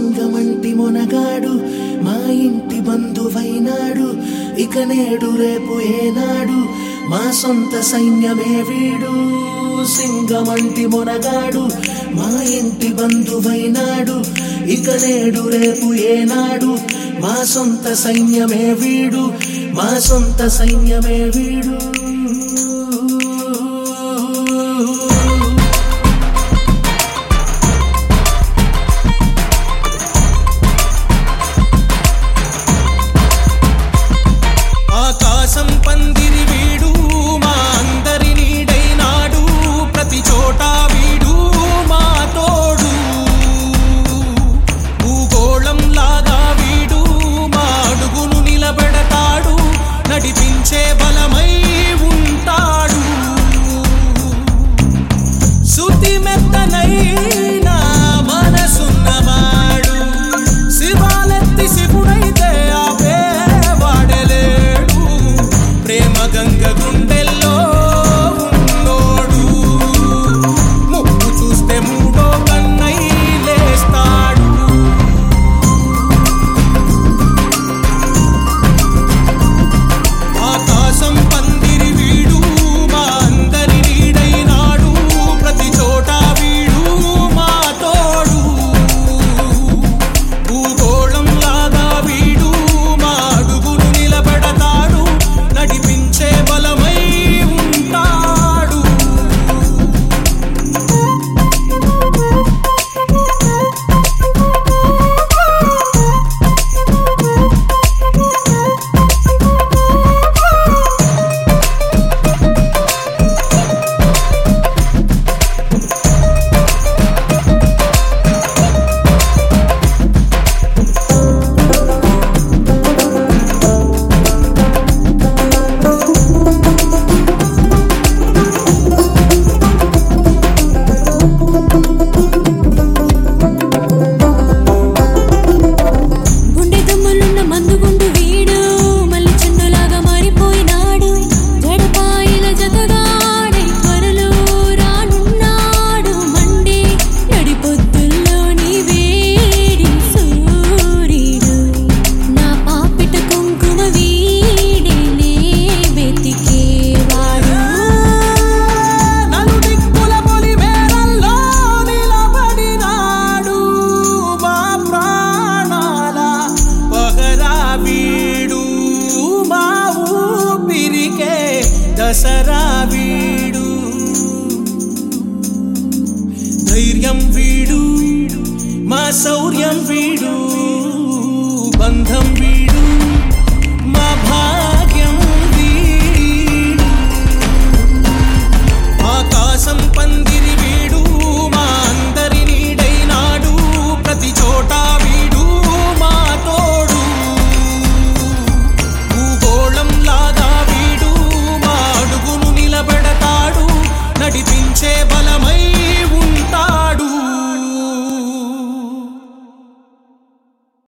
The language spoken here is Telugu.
సింగమంటి మొనగాడు మా ఇంటి బంధువైనాడు ఇక నేడు రేపు ఏనాడు మా సొంత సైన్యమే వీడు సింగమంటి మొనగాడు మా ఇంటి బంధువైనాడు ఇక నేడు రేపు ఏనాడు మా సొంత సైన్యమే వీడు మా సొంత సైన్యమే వీడు ఆకాశం పందిరి వీడు మా అందరి నీడైనాడు ప్రతి చోట వీడు మా తోడు భూగోళం లాగా వీడు మా అడుగును నిలబెడతాడు నడిపించే బలమై ఉంటాడు శుతి మెత్తనైన మనసున్నవాడు శివాలెత్తి శివుడైతే ఆపే వాడలేడు ప్రేమ గంగ గుండెల్లో ఉన్నోడు ముక్కు చూస్తే మూడో కన్నై లేస్తాడు ఆకాశం పందిరి వీడు మా అందరి నీడైనాడు ప్రతి చోట వీడు మా తోడు భూగోళం లాగా వీడు మా అడుగును నిలబెడతాడు నడిపించే బలమై ఉంటాడు గుండె దమ్ములున్న మందుగుండు వీడు మళ్ళీ చెండులాగా మారిపోయినాడు జడపాయిల జతగాడై త్వరలో రానున్నాడు మండే నడిపొద్దుల్లోని వేడి సూర్యుడు నా పాపిట కుంకుమ వీడినే వెతికేవాడు నలుదిక్కుల పొలి మేరల్లో నిలబడినాడు మా ప్రాణాల పహరా వీడు మా ఊపిరికే దసరా వీడు ధైర్యం వీడు మా శౌర్యం వీడు బంధం వీడు మా భాగ్యం వీడు ఆకాశం పందిరి